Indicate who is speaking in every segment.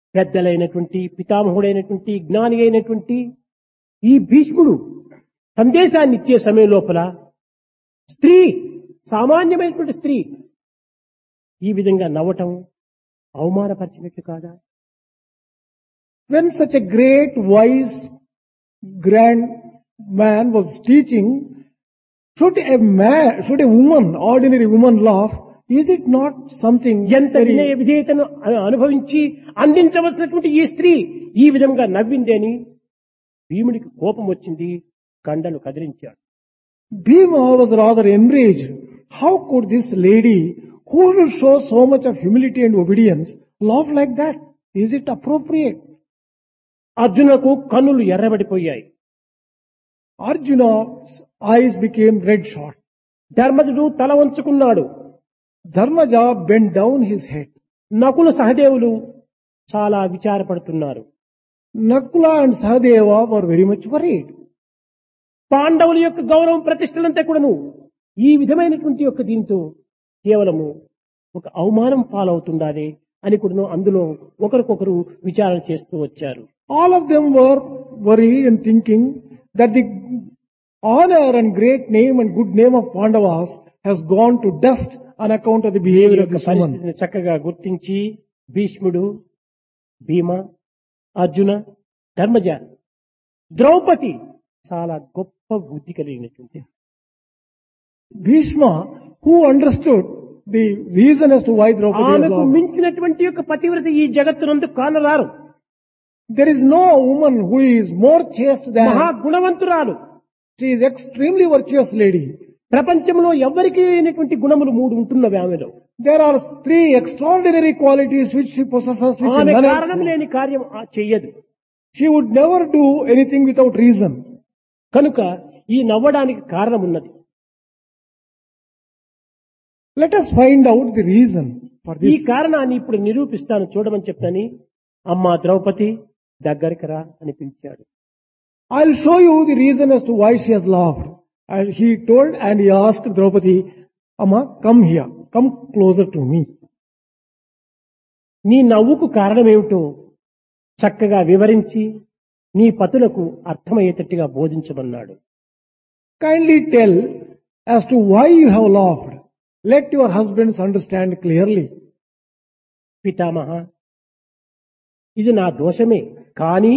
Speaker 1: పెద్దలైనటువంటి పితామహుడైనటువంటి జ్ఞాని అయినటువంటి ఈ భీష్ముడు సందేశాన్ని ఇచ్చే సమయం లోపల స్త్రీ సామాన్యమైనటువంటి స్త్రీ ఈ విధంగా నవ్వటం అవమానపరిచినట్లు కాదా
Speaker 2: When such a great, wise, grand man was teaching, should a man, should a woman, ordinary woman laugh? Is it not something
Speaker 1: ఎంత వినయ
Speaker 2: very,
Speaker 1: విధేయతను అను- అనుభవించి అందించవలసినటువంటి ఈ స్త్రీ ఈ విధంగా నవ్వింది అని భీముడికి కోపం వచ్చింది కండలు కదిలించాడు
Speaker 2: Bhima was rather enraged. How could this lady, who will show so much of humility and obedience, laugh like that? Is it appropriate?
Speaker 1: అర్జునకు కన్నులు ఎర్రబడిపోయాయి
Speaker 2: Arjuna's eyes became red shot.
Speaker 1: ధర్మజుడు తల వంచుకున్నాడు
Speaker 2: Dharmaja bent down his head.
Speaker 1: Nakula సహదేవులు చాలా విచారపడుతున్నారు
Speaker 2: Nakula and Sahadeva were very much worried.
Speaker 1: పాండవుల యొక్క గౌరవం ప్రతిష్టలంతా కూడాను ఈ విధమైనటువంటి యొక్క దీంతో కేవలము ఒక అవమానం పాలవుతుండాలి అని కూడాను అందులో ఒకరికొకరు విచారణ చేస్తూ వచ్చారు
Speaker 2: All of them were worried and thinking that the honor and great name and good name of Pandavas has gone to dust on account of the
Speaker 1: దేవుని
Speaker 2: behavior of
Speaker 1: యొక్క
Speaker 2: this woman.
Speaker 1: పరిస్థితిని చక్కగా గుర్తించి భీష్ముడు భీమ అర్జున ధర్మజ ద్రౌపది చాలా గొప్ప బుద్ధి కలిగినటువంటి
Speaker 2: Bhishma, who understood the reason as to why Draupadi was
Speaker 1: ఆమెకు
Speaker 2: lost.
Speaker 1: మించినటువంటి యొక్క పతివ్రత ఈ జగత్తునందు కానరారు
Speaker 2: There is no woman who is more chaste
Speaker 1: మహా
Speaker 2: than,
Speaker 1: గుణవంతురాలు
Speaker 2: she is extremely virtuous lady.
Speaker 1: ప్రపంచంలో ఎవరికి లేనటువంటి గుణములు మూడు ఉంటున్నవి ఆమెలో
Speaker 2: There are three extraordinary qualities which she possesses which
Speaker 1: ఆమె
Speaker 2: none else
Speaker 1: కారణం
Speaker 2: has.
Speaker 1: లేని కార్యం ఆ చెయ్యదు
Speaker 2: She would never do anything without reason.
Speaker 1: కనుక ఈ నవ్వడానికి కారణం ఉన్నది
Speaker 2: Let us find out the reason for
Speaker 1: ఈ
Speaker 2: this.
Speaker 1: కారణాన్ని ఇప్పుడు నిరూపిస్తాను చూడమని చెప్తాని అమ్మా ద్రౌపది దగ్గరికి రా అని పిలిచాడు
Speaker 2: I'll show you the reason as to why she has laughed. And he told and he asked Draupadi, Amma, come here, come closer to me.
Speaker 1: నీ నవ్వుకు కారణమేమిటో చక్కగా వివరించి నీ పతులకు అర్థమయ్యేటట్టుగా బోధించమన్నాడు
Speaker 2: Kindly tell as to why you have laughed. Let your husbands understand clearly.
Speaker 1: పితామహ ఇది నా దోషమే కానీ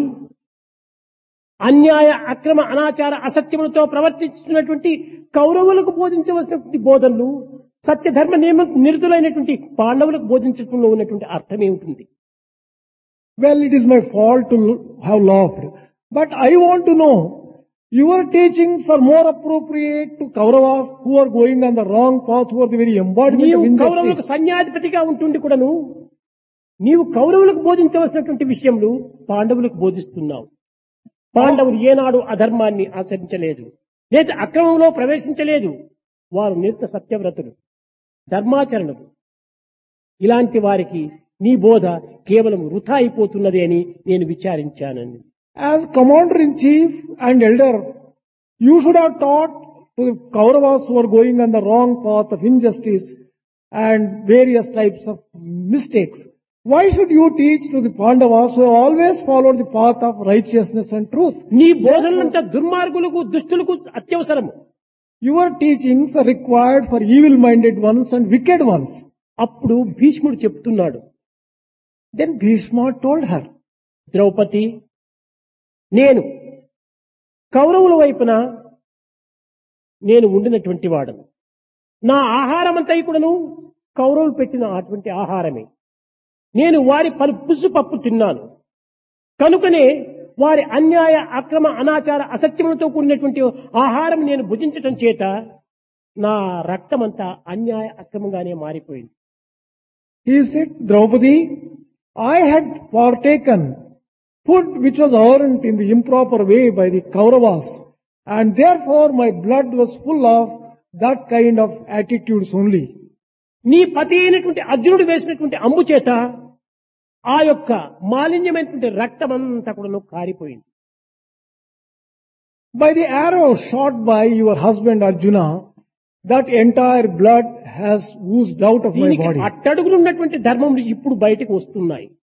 Speaker 1: అన్యాయ అక్రమ అనాచార అసత్యములతో ప్రవర్తిస్తున్నటువంటి కౌరవులకు బోధించవలసినటువంటి బోధనలు సత్యధర్మ నియమ నిరుతులైనటువంటి పాండవులకు బోధించడంలో ఉన్నటువంటి అర్థం ఏమిటి
Speaker 2: Well, it is my fault to l- have laughed. But I want to know, your teachings are more appropriate to Kauravas who are going on the wrong path, who are the very embodiment
Speaker 1: నీవు
Speaker 2: of
Speaker 1: కౌరవులకు
Speaker 2: injustice.
Speaker 1: సన్యాధిపతిగా ఉంటుండి కూడాను నీవు కౌరవులకు బోధించవలసినటువంటి విషయంలో పాండవులకు బోధిస్తున్నావు పాండవులు ఏనాడు అధర్మాన్ని ఆచరించలేదు లేదా అక్రమంలో ప్రవేశించలేదు వారు నిత్య సత్యవ్రతులు ధర్మాచరణలు ఇలాంటి వారికి నీ బోధ కేవలం వృథా అయిపోతున్నది అని నేను విచారించానని
Speaker 2: As commander in chief and elder, you should have taught to the Kauravas who are going on the wrong path of injustice and various types of mistakes. Why should you teach to the Pandavas who have always followed the path of righteousness and truth?
Speaker 1: నీ బోధనలంతా దుర్మార్గులకు దుష్టులకు అత్యవసరము
Speaker 2: Your teachings are required for evil-minded ones and wicked ones.
Speaker 1: అప్పుడు భీష్ముడు చెప్తున్నాడు
Speaker 2: Then Bhishma told her,
Speaker 1: Draupadi నేను కౌరవుల వైపున నేను ఉండినటువంటి వాడను నా ఆహారం అంతా కూడాను కౌరవులు పెట్టిన అటువంటి ఆహారమే నేను వారి పలు పుసు పప్పు తిన్నాను కనుకనే వారి అన్యాయ అక్రమ అనాచార అసత్యములతో కూడినటువంటి ఆహారం నేను భుజించటం చేత నా రక్తమంతా అన్యాయ అక్రమంగానే మారిపోయింది
Speaker 2: he said, Draupadi, I had partaken food which was earned in the improper way by the Kauravas and therefore my blood was full of that kind of attitudes only.
Speaker 1: నీ పతి అయినటువంటి అర్జునుడు వేసినటువంటి అంబు చేత ఆ యొక్క మాలిన్యమైనటువంటి రక్తమంతా కూడా కారిపోయింది
Speaker 2: By the arrow shot by your husband Arjuna, that entire blood has oozed out of my
Speaker 1: దీనికి
Speaker 2: body.
Speaker 1: అట్టడుగులు ఉన్నటువంటి ధర్మములు ఇప్పుడు బయటకు వస్తున్నాయి